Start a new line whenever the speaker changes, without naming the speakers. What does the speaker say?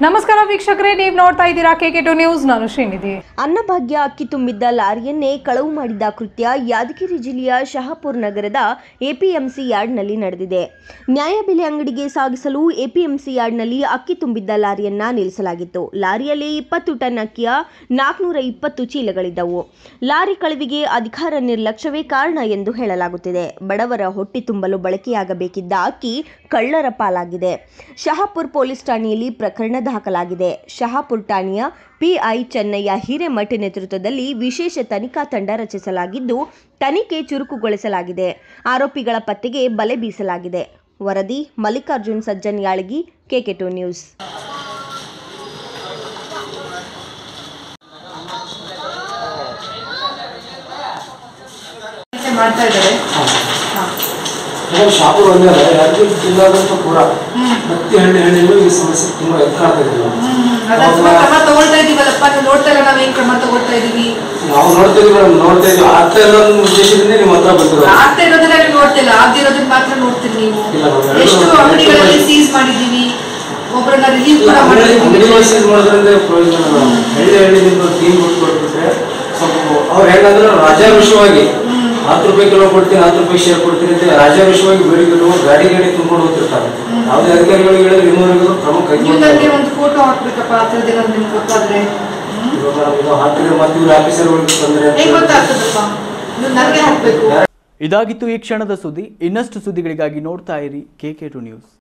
ನಮಸ್ಕಾರ ವೀಕ್ಷಕರೇ ನೀವು ನೋಡ್ತಾ ಇದ್ದೀರಾ ಕೆ ಟು ನ್ಯೂಸ್ ನಾನು ಶ್ರೀನಿಧಿ
ಅನ್ನಭಾಗ್ಯ ಅಕ್ಕಿ ತುಂಬಿದ್ದ ಲಾರಿಯನ್ನೇ ಕಳವು ಮಾಡಿದ ಕೃತ್ಯ ಯಾದಗಿರಿ ಜಿಲ್ಲೆಯ ಶಹಾಪುರ್ ನಗರದ ಎಪಿಎಂಸಿ ಯಾರ್ಡ್ನಲ್ಲಿ ನಡೆದಿದೆ ನ್ಯಾಯಬೆಲೆ ಅಂಗಡಿಗೆ ಸಾಗಿಸಲು ಎಪಿಎಂಸಿ ಯಾರ್ಡ್ನಲ್ಲಿ ಅಕ್ಕಿ ತುಂಬಿದ್ದ ಲಾರಿಯನ್ನ ನಿಲ್ಲಿಸಲಾಗಿತ್ತು ಲಾರಿಯಲ್ಲಿ ಇಪ್ಪತ್ತು ಟನ್ ಅಕ್ಕಿಯ ನಾಲ್ಕುನೂರ ಇಪ್ಪತ್ತು ಚೀಲಗಳಿದ್ದವು ಲಾರಿ ಕಳವಿಗೆ ಅಧಿಕಾರ ನಿರ್ಲಕ್ಷ್ಯವೇ ಕಾರಣ ಎಂದು ಹೇಳಲಾಗುತ್ತಿದೆ ಬಡವರ ಹೊಟ್ಟೆ ತುಂಬಲು ಬಳಕೆಯಾಗಬೇಕಿದ್ದ ಅಕ್ಕಿ ಕಳ್ಳರ ಪಾಲಾಗಿದೆ ಶಹಾಪುರ್ ಪೊಲೀಸ್ ಠಾಣೆಯಲ್ಲಿ ಪ್ರಕರಣ ದಾಖಲಾಗಿದೆ ಶಹಾಪುರ್ ಠಾಣೆಯ ಪಿಐ ಚೆನ್ನಯ್ಯ ಹಿರೇಮಠ ನೇತೃತ್ವದಲ್ಲಿ ವಿಶೇಷ ತನಿಖಾ ತಂಡ ರಚಿಸಲಾಗಿದ್ದು ತನಿಖೆ ಚುರುಕುಗೊಳಿಸಲಾಗಿದೆ ಆರೋಪಿಗಳ ಪತ್ತೆಗೆ ಬಲೆ ಬೀಸಲಾಗಿದೆ ವರದಿ Mallikarjun Sajjan Yalagi KK two news
ಮಾಡ್ತಾ ಇದ್ದಾರೆ
ಮೇಡಮ್ ಶಾಪುರ್ ಒಂದೇ ಅಲ್ಲ ಯಾದಗಿರಿ ಜಿಲ್ಲಾದಂತೂ ಪೂರ ಪ್ರತಿ ಹಳ್ಳಿ ಹಳ್ಳಿಯಲ್ಲೂ ಈ ಸಮಸ್ಯೆ ತುಂಬಾ ಎದುರಾಗ್ತಾ ಇದೆ
ಅದ ತುಂಬಾ ಕ್ರಮ ತಗೊಳ್ತಾ ಇದೀವಲ್ಲಪ್ಪ ನೀವು ನೋಡ್ತಾ ಇಲ್ಲ ನಾವ್ ಏನ್ ಕ್ರಮ ತಗೊಳ್ತಾ ಇದೀವಿ
ನಾವು ನೋಡ್ತಾ ಇದೀವಿ ಮೇಡಮ್ ನೋಡ್ತಾ ಇದೀವಿ ಆಗ್ತಾ ಇಲ್ಲ ಅನ್ನೋ ಉದ್ದೇಶದಿಂದ ನಿಮ್ಮ ಹತ್ರ ಬಂದಿರೋದು
ಆಗ್ತಾ ಇರೋದನ್ನ ನೀವು ನೋಡ್ತಿಲ್ಲ ಆಗ್ದಿರೋದನ್ನ ಮಾತ್ರ ನೋಡ್ತೀರಿ ನೀವು
ಇಲ್ಲ, ನಾವು ಎರಡು-
ಎಷ್ಟು ಅಂಗಡಿಗಳಲ್ಲಿ ಸೀಸ್ ಮಾಡಿದೀವಿ ಒಬ್ಬರನ್ನ ರಿಲೀವ್ ಕೂಡ
ಅಂಗಡಿ
ಮಾಡಿದೀವಿ
ಸೀಸ್ ಮಾಡೋದ್ರಿಂದ ಪ್ರಯೋಜನ ಇಲ್ಲ ಮೇಡಮ್. ಹಳ್ಳಿ ಹಳ್ಳಿಯಿಂದ ಟೀಮ್ ಕೊಟ್ಬಿಟ್ರೆ ಸ್ವಲ್ಪ ಅವ್ರು ಹೆಂಗಂದ್ರೆ ರಾಜಾವಿಷವಾಗಿ ಹತ್ತು ರೂಪಾಯಿ ಕಿಲೋ ಕೊಡ್ತೀನಿ ಹತ್ತು ರೂಪಾಯಿ ಶೇರ್ ಕೊಡ್ತೀನಿ ಅಂತ ರಾಜಾವಿಷವಾಗಿ ಬೇಡಿಕೆ ಗಾಡಿ ಗಾಡಿ ತುಂಬಿಕೊಂಡು ಹೋಗ್ತಿರ್ತಾರೆ ಯಾವುದೇ ಅಧಿಕಾರಿಗಳಿಗೆ ಹೇಳಿದ್ರೆ ಇನ್ನೂವರೆಗೂ ಕ್ರಮ
ನೀವು
ಕೈಗೊಂಡು
ನನಗೆ ಒಂದು ಫೋಟೋ ಹಾಕ್ಬೇಕಪ್ಪ ಆ ಥರದ್ದು ಏನಾದ್ರು ನಿಮ್ಗೆ ಗೊತ್ತಾದ್ರೆ
ಇವಾಗ ಮೇಡಮ್ ಇದು ಹಾಕಿದ್ರೆ ಮತ್ತೆ ಇವ್ರ ಆಫೀಸರ್ಗಳಿಗೆ ತೊಂದರೆ ಅಂತ
ಹೇಗ್ ಗೊತ್ತಾಗ್ತದಪ್ಪ ನೀವು ನನಗೆ ಹಾಕ್ಬೇಕು
ಇದಾಗಿತ್ತು ಈ ಕ್ಷಣದ ಸುದ್ದಿ ಇನ್ನಷ್ಟು ಸುದ್ದಿಗಳಿಗಾಗಿ ನೋಡ್ತಾ ಇರಿ ಕೆ ಕೆ ಟು ನ್ಯೂಸ್